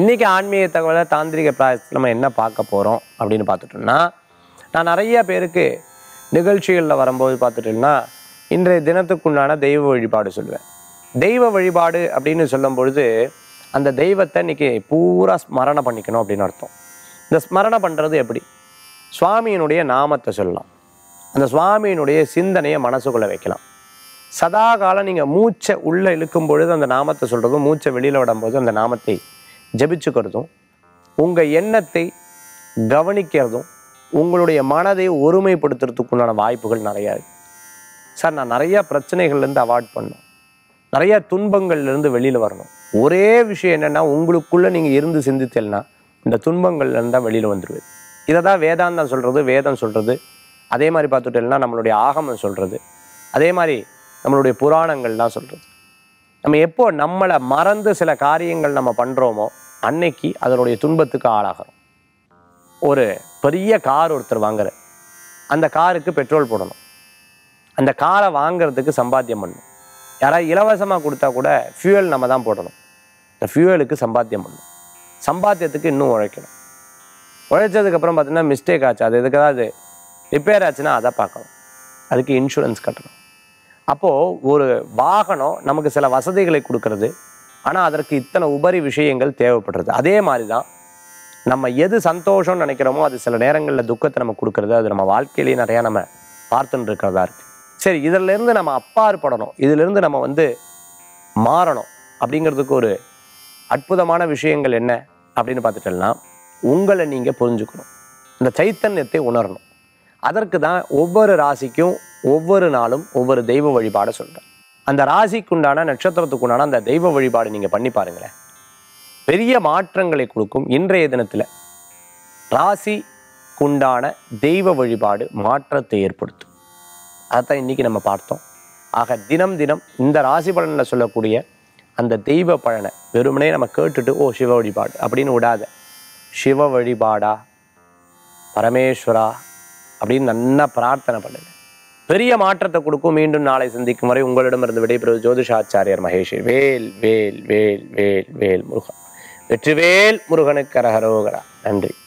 இன்றைக்கி ஆன்மீக தகவலை தாந்திரிக பிராயசத்தில் நம்ம என்ன பார்க்க போகிறோம் அப்படின்னு பார்த்துட்டோம்னா நான் நிறைய பேருக்கு நிகழ்ச்சிகளில் வரும்போது பார்த்துட்டோம்னா இன்றைய தினத்துக்குண்டான தெய்வ வழிபாடு சொல்லுவேன் தெய்வ வழிபாடு அப்படின்னு சொல்லும் பொழுது அந்த தெய்வத்தை இன்னைக்கு பூரா ஸ்மரணை பண்ணிக்கணும் அப்படின்னு அர்த்தம் இந்த ஸ்மரணை பண்ணுறது எப்படி சுவாமியினுடைய நாமத்தை சொல்லலாம் அந்த சுவாமியினுடைய சிந்தனையை மனசுக்குள்ளே வைக்கலாம் சதா காலம் நீங்கள் மூச்சை உள்ளே இழுக்கும் பொழுது அந்த நாமத்தை சொல்கிறதும் மூச்சை வெளியில் விடும்போது அந்த நாமத்தை ஜபிச்சுக்கிறதும் உங்கள் எண்ணத்தை கவனிக்கிறதும் உங்களுடைய மனதை ஒருமைப்படுத்துறதுக்குண்டான வாய்ப்புகள் நிறையா இருக்கு சார் நான் நிறையா பிரச்சனைகள்லேருந்து அவாய்ட் பண்ணணும் நிறையா துன்பங்கள்லேருந்து வெளியில் வரணும் ஒரே விஷயம் என்னென்னா உங்களுக்குள்ளே நீங்கள் இருந்து சிந்தித்தல்னா இந்த துன்பங்கள்லேருந்து தான் வெளியில் வந்துடுவேன் இதை தான் வேதாந்தம் சொல்கிறது வேதம் சொல்கிறது அதே மாதிரி பார்த்துட்டேன்னா நம்மளுடைய ஆகமம் சொல்கிறது அதே மாதிரி நம்மளுடைய புராணங்கள்லாம் சொல்கிறது நம்ம எப்போ நம்மளை மறந்து சில காரியங்கள் நம்ம பண்ணுறோமோ அன்னைக்கு அதனுடைய துன்பத்துக்கு ஆளாகிறோம் ஒரு பெரிய கார் ஒருத்தர் வாங்குற அந்த காருக்கு பெட்ரோல் போடணும் அந்த காரை வாங்குறதுக்கு சம்பாத்தியம் பண்ணணும் யாராவது இலவசமாக கொடுத்தா கூட ஃபியூயல் நம்ம தான் போடணும் இந்த ஃபியூயலுக்கு சம்பாத்தியம் பண்ணணும் சம்பாத்தியத்துக்கு இன்னும் உழைக்கணும் உழைச்சதுக்கப்புறம் பார்த்தீங்கன்னா மிஸ்டேக் ஆச்சு அது எதுக்கு அது ரிப்பேர் ஆச்சுன்னா அதை பார்க்கணும் அதுக்கு இன்சூரன்ஸ் கட்டணும் அப்போது ஒரு வாகனம் நமக்கு சில வசதிகளை கொடுக்கறது ஆனால் அதற்கு இத்தனை உபரி விஷயங்கள் தேவைப்படுறது அதே மாதிரி தான் நம்ம எது சந்தோஷம்னு நினைக்கிறோமோ அது சில நேரங்களில் துக்கத்தை நம்ம கொடுக்கறது அது நம்ம வாழ்க்கையிலேயே நிறையா நம்ம பார்த்துன்னு இருக்கிறதா இருக்குது சரி இதிலிருந்து நம்ம அப்பாற்படணும் இதிலிருந்து நம்ம வந்து மாறணும் அப்படிங்கிறதுக்கு ஒரு அற்புதமான விஷயங்கள் என்ன அப்படின்னு பார்த்துட்டோம்னா உங்களை நீங்கள் புரிஞ்சுக்கணும் இந்த சைத்தன்யத்தை உணரணும் அதற்கு தான் ஒவ்வொரு ராசிக்கும் ஒவ்வொரு நாளும் ஒவ்வொரு தெய்வ வழிபாடை சொல்கிறேன் அந்த ராசிக்குண்டான நட்சத்திரத்துக்குண்டான அந்த தெய்வ வழிபாடு நீங்கள் பண்ணி பாருங்களேன் பெரிய மாற்றங்களை கொடுக்கும் இன்றைய தினத்தில் ராசிக்குண்டான தெய்வ வழிபாடு மாற்றத்தை ஏற்படுத்தும் அதைத்தான் இன்னைக்கு நம்ம பார்த்தோம் ஆக தினம் தினம் இந்த ராசி பலனில் சொல்லக்கூடிய அந்த தெய்வ பலனை வெறுமனே நம்ம கேட்டுட்டு ஓ சிவ வழிபாடு அப்படின்னு விடாத சிவ வழிபாடா பரமேஸ்வரா அப்படின்னு நல்லா பிரார்த்தனை பண்ணுங்க பெரிய மாற்றத்தை கொடுக்கும் மீண்டும் நாளை சந்திக்கும் வரை உங்களிடமிருந்து விடைபெறுவது ஜோதிஷாச்சாரியர் மகேஷ் வேல் வேல் வேல் வேல் வேல் முருகன் வெற்றிவேல் முருகனுக்கு அரகரோகரா நன்றி